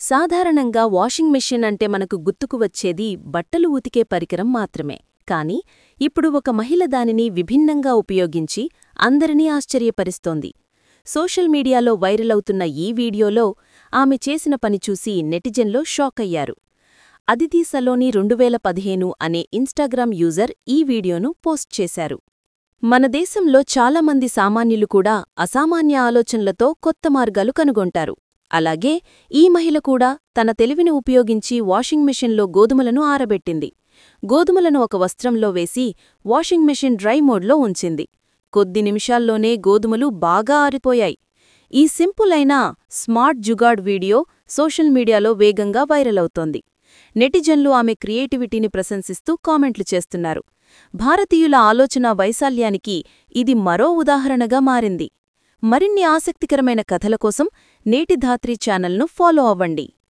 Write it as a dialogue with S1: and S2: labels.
S1: సాధారణంగా washing machine అంటే మనకు గుర్తుకు వచ్చేది బట్టలు ఉతికే పరికరం మాత్రమే కానీ ఇప్పుడు ఒక మహిళ దానిని విభిన్నంగా ఉపయోగించి అందరినీ ఆశ్చర్యపరిస్తోంది సోషల్ మీడియాలో వైరల్ అవుతున్న ఈ వీడియోలో ఆమె చేసిన పని చూసి నెటిజన్లో షాక్ అయ్యారు అదితి సలోని రెండువేల పదిహేను అనే ఇన్స్టాగ్రామ్ యూజర్ ఈ వీడియోను పోస్ట్ చేశారు మన దేశంలో చాలామంది సామాన్యులు కూడా అసామాన్య ఆలోచనలతో కొత్త మార్గాలు కనుగొంటారు అలాగే ఈ మహిళ కూడా తన తెలివిని ఉపయోగించి వాషింగ్ మెషిన్లో గోధుమలను ఆరబెట్టింది గోధుమలను ఒక వస్త్రంలో వేసి వాషింగ్ మెషిన్ డ్రై మోడ్లో ఉంచింది కొద్ది నిమిషాల్లోనే గోధుమలు బాగా ఆరిపోయాయి ఈ సింపుల్ అయిన స్మార్ట్ జుగాడ్ వీడియో సోషల్ మీడియాలో వేగంగా వైరల్ అవుతోంది నెటిజన్లు ఆమె క్రియేటివిటీని ప్రశంసిస్తూ కామెంట్లు చేస్తున్నారు భారతీయుల ఆలోచన వైశాల్యానికి ఇది మరో ఉదాహరణగా మారింది మరిన్ని ఆసక్తికరమైన కథల కోసం నేటి ధాత్రి ఛానల్ను ఫాలో అవ్వండి